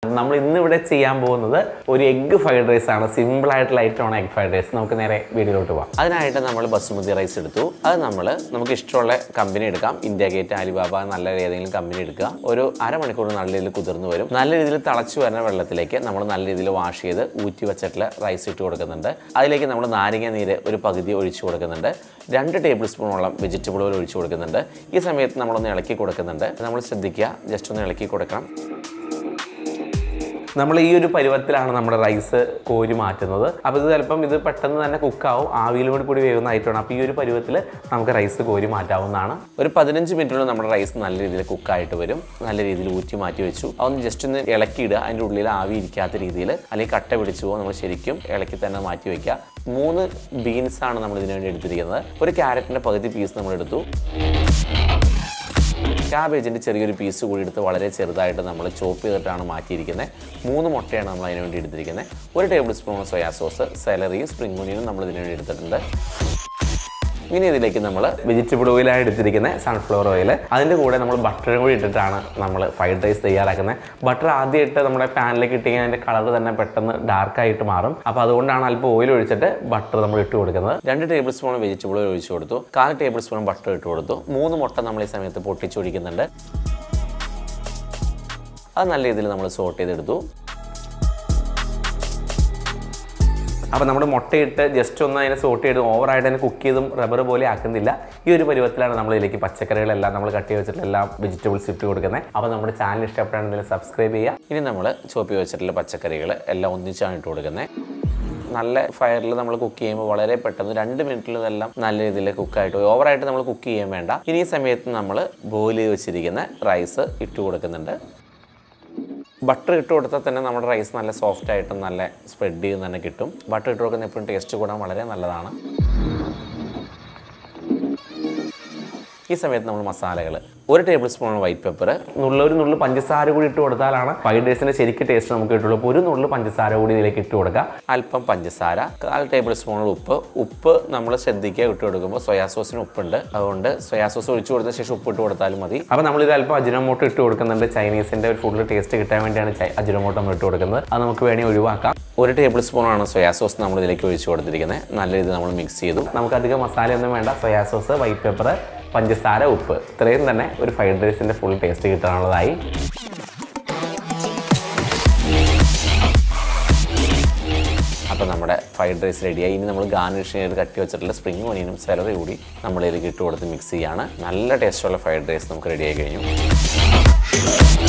നമ്മൾ ഇന്ന് ഇവിടെ ചെയ്യാൻ പോകുന്നത് ഒരു എഗ് ഫ്രൈഡ് റൈസ് ആണ് സിമ്പിൾ ആയിട്ടുള്ള ഐറ്റമാണ് എഗ് ഫ്രൈഡ് റൈസ് നമുക്ക് നേരെ വീഡിയോയിലോട്ട് പോകാം അതിനായിട്ട് നമ്മൾ ബസുമതി റൈസ് എടുത്തു അത് നമ്മൾ നമുക്ക് ഇഷ്ടമുള്ള കമ്പനി എടുക്കാം ഇന്ത്യ ഗേറ്റ് അലിബാബ നല്ല ഏതെങ്കിലും കമ്പനി എടുക്കുക ഒരു അരമണിക്കൂർ നല്ല രീതിയിൽ കുതിർന്ന് വരും നല്ല രീതിയിൽ തിളച്ചു വരുന്ന വെള്ളത്തിലേക്ക് നമ്മൾ നല്ല രീതിയിൽ വാഷ് ചെയ്ത് ഊറ്റി വെച്ചിട്ടുള്ള റൈസ് ഇട്ട് കൊടുക്കുന്നുണ്ട് അതിലേക്ക് നമ്മൾ നാരങ്ങ നീര് ഒരു പകുതി ഒഴിച്ചു കൊടുക്കുന്നുണ്ട് രണ്ട് ടേബിൾ സ്പൂണോളം വെജിറ്റബിൾ ഓയിൽ ഒഴിച്ചു കൊടുക്കുന്നുണ്ട് ഈ സമയത്ത് നമ്മളൊന്ന് ഇളക്കി കൊടുക്കുന്നുണ്ട് നമ്മൾ ശ്രദ്ധിക്കുക ജസ്റ്റ് ഒന്ന് ഇളക്കി കൊടുക്കണം നമ്മൾ ഈ ഒരു പരുവത്തിലാണ് നമ്മുടെ റൈസ് കോരി മാറ്റുന്നത് അപ്പോൾ ഇത് ചിലപ്പം ഇത് പെട്ടെന്ന് തന്നെ കുക്കാവും ആവിയിൽ കൂടി കൂടി വേവുന്ന ഐറ്റമാണ് അപ്പോൾ ഈ ഒരു പരുവത്തിൽ നമുക്ക് റൈസ് കോരി മാറ്റാവുന്നതാണ് ഒരു പതിനഞ്ച് മിനിറ്റിനുള്ളിൽ നമ്മുടെ റൈസ് നല്ല രീതിയിൽ കുക്കായിട്ട് വരും നല്ല രീതിയിൽ ഊറ്റി മാറ്റി വെച്ചു അതൊന്ന് ജസ്റ്റ് ഒന്ന് ഇളക്കിയിടുക അതിൻ്റെ ഉള്ളിൽ ആവി ഇരിക്കാത്ത രീതിയിൽ അല്ലെങ്കിൽ കട്ട പിടിച്ചു പോകും നമ്മൾ ശരിക്കും ഇളക്കി തന്നെ മാറ്റി വയ്ക്കുക മൂന്ന് ബീൻസ് ആണ് നമ്മൾ ഇതിനു വേണ്ടി എടുത്തിരിക്കുന്നത് ഒരു ക്യാരറ്റിൻ്റെ പകുതി പീസ് നമ്മൾ എടുത്തു ക്യാബേജിൻ്റെ ചെറിയൊരു പീസ് കൂടി എടുത്ത് വളരെ ചെറുതായിട്ട് നമ്മൾ ചോപ്പ് ചെയ്തിട്ടാണ് മാറ്റിയിരിക്കുന്നത് മൂന്ന് മുട്ടയാണ് നമ്മൾ അതിന് വേണ്ടി എടുത്തിരിക്കുന്നത് ഒരു ടേബിൾ സ്പൂൺ സോയാ സോസ് സാലറിയും സ്പ്രിംഗ് ഒനിയനും നമ്മൾ ഇതിന് വേണ്ടി എടുത്തിട്ടുണ്ട് ഇനി ഇതിലേക്ക് നമ്മൾ വെജിറ്റബിൾ ഓയിലാണ് എടുത്തിരിക്കുന്നത് സൺഫ്ലവർ ഓയിൽ അതിൻ്റെ കൂടെ നമ്മൾ ബട്ടറും കൂടി ഇട്ടിട്ടാണ് നമ്മൾ ഫ്രൈഡ് റൈസ് തയ്യാറാക്കുന്നത് ബട്ടർ ആദ്യം ഇട്ട് നമ്മുടെ പാനിലേക്ക് ഇട്ടിങ്ങനെ അതിൻ്റെ കളർ തന്നെ പെട്ടെന്ന് ഡാർക്കായിട്ട് മാറും അപ്പോൾ അതുകൊണ്ടാണ് അല്പം ഓയിൽ ഒഴിച്ചിട്ട് ബട്ടർ നമ്മൾ ഇട്ട് കൊടുക്കുന്നത് രണ്ട് ടേബിൾ സ്പൂൺ വെജിറ്റബിൾ ഓയിൽ ഒഴിച്ചു കൊടുത്തു കാൽ ടേബിൾ സ്പൂൺ ബട്ടർ ഇട്ട് കൊടുത്തു മൂന്ന് മുട്ട നമ്മൾ ഈ സമയത്ത് പൊട്ടിച്ചൊഴിക്കുന്നുണ്ട് അത് നല്ല രീതിയിൽ നമ്മൾ സോട്ട് ചെയ്തെടുത്തു അപ്പോൾ നമ്മൾ മുട്ടയിട്ട് ജസ്റ്റ് ഒന്ന് അതിനെ സോട്ട് ചെയ്ത് ഓവറായിട്ട് തന്നെ കുക്ക് ചെയ്തും റബ്ബർ പോലെ ആക്കുന്നില്ല ഈ ഒരു പരുവത്തിലാണ് നമ്മൾ ഇതിലേക്ക് പച്ചക്കറികളെല്ലാം നമ്മൾ കട്ടി വെച്ചിട്ട് എല്ലാം വെജിറ്റബിൾസ് ഇട്ട് കൊടുക്കുന്നത് അപ്പോൾ നമ്മുടെ ചാനൽ ഇഷ്ടപ്പെട്ടാണെങ്കിൽ സബ്സ്ക്രൈബ് ചെയ്യുക ഇനി നമ്മൾ ചോപ്പി വെച്ചിട്ടുള്ള പച്ചക്കറികൾ എല്ലാം ഒന്നിച്ചാണ് ഇട്ട് കൊടുക്കുന്നത് നല്ല ഫയറിൽ നമ്മൾ കുക്ക് ചെയ്യുമ്പോൾ വളരെ പെട്ടെന്ന് രണ്ട് മിനിറ്റിൽ ഇതെല്ലാം നല്ല രീതിയിൽ കുക്കായിട്ട് ഓവറായിട്ട് നമ്മൾ കുക്ക് ചെയ്യാൻ വേണ്ട ഇനി ഈ സമയത്ത് നമ്മൾ ബോയിൽ ചെയ്ത് വെച്ചിരിക്കുന്ന റൈസ് ഇട്ട് കൊടുക്കുന്നുണ്ട് ബട്ടർ ഇട്ട് കൊടുത്താൽ തന്നെ നമ്മുടെ റൈസ് നല്ല സോഫ്റ്റ് ആയിട്ടും നല്ല സ്പ്രെഡ് ചെയ്ത് തന്നെ കിട്ടും ബട്ടർ ഇട്ട് കൊടുക്കുന്ന എപ്പോഴും ടേസ്റ്റ് കൂടാൻ വളരെ നല്ലതാണ് ഈ സമയത്ത് നമ്മൾ മസാലകൾ ഒരു ടേബിൾ സ്പൂൺ വൈറ്റ് പെപ്പർ നുള്ള ഒരു നുള്ളു പഞ്ചസാര കൂടി ഇട്ട് കൊടുത്താലാണ് ഫ്രൈഡ് റൈസിൻ്റെ ശരിക്കും ടേസ്റ്റ് നമുക്ക് കിട്ടുള്ളൂ അപ്പോൾ ഒരു നുള്ളു പഞ്ചസാര കൂടി ഇതിലേക്ക് ഇട്ട് കൊടുക്കുക അല്പം പഞ്ചസാര കാൽ ടേബിൾ സ്പൂൺ ഉപ്പ് ഉപ്പ് നമ്മൾ ശ്രദ്ധിക്കുക ഇട്ട് കൊടുക്കുമ്പോൾ സോയാ സോസിന് ഉപ്പുണ്ട് അതുകൊണ്ട് സോയാ സോസ് ഒഴിച്ചു കൊടുത്ത ശേഷം ഉപ്പ് ഇട്ട് കൊടുത്താലും മതി അപ്പോൾ നമ്മളിത് അല്പം അജിനോമോട്ടോ ഇട്ട് കൊടുക്കുന്നുണ്ട് ചൈനീസിൻ്റെ ഒരു ഫുഡിൽ ടേസ്റ്റ് കിട്ടാൻ വേണ്ടിയാണ് ചൈ- അജിനോമോട്ടോ നമ്മൾ ഇട്ട് കൊടുക്കുന്നത് അത് നമുക്ക് വേണമെങ്കിൽ ഒഴിവാക്കാം ഒരു ടേബിൾ സ്പൂണാണ് സോയാ സോസ് നമ്മൾ ഇതിലേക്ക് ഒഴിച്ചു കൊടുത്തിരിക്കുന്നത് നല്ല രീതിയിൽ നമ്മൾ മിക്സ് ചെയ്തു നമുക്ക് അധികം മസാലയൊന്നും വേണ്ട സോയാ സോസ് വൈറ്റ് പെപ്പർ പഞ്ചസാര ഉപ്പ് ഇത്രയും തന്നെ ഒരു ഫ്രൈഡ് റൈസിൻ്റെ ഫുൾ ടേസ്റ്റ് കിട്ടാനുള്ളതായി അപ്പോൾ നമ്മുടെ ഫ്രൈഡ് റൈസ് റെഡിയായി ഇനി നമ്മൾ ഗാർണിഷ് ചെയ്ത് കട്ടി വെച്ചിട്ടുള്ള സ്പ്രിംഗ് ഓനിയനും സെലറി കൂടി നമ്മൾ ഇതിലേക്ക് ഇട്ട് കൊടുത്ത് മിക്സ് ചെയ്യാണ് നല്ല ടേസ്റ്റുള്ള ഫ്രൈഡ് റൈസ് നമുക്ക് റെഡിയായി കഴിഞ്ഞു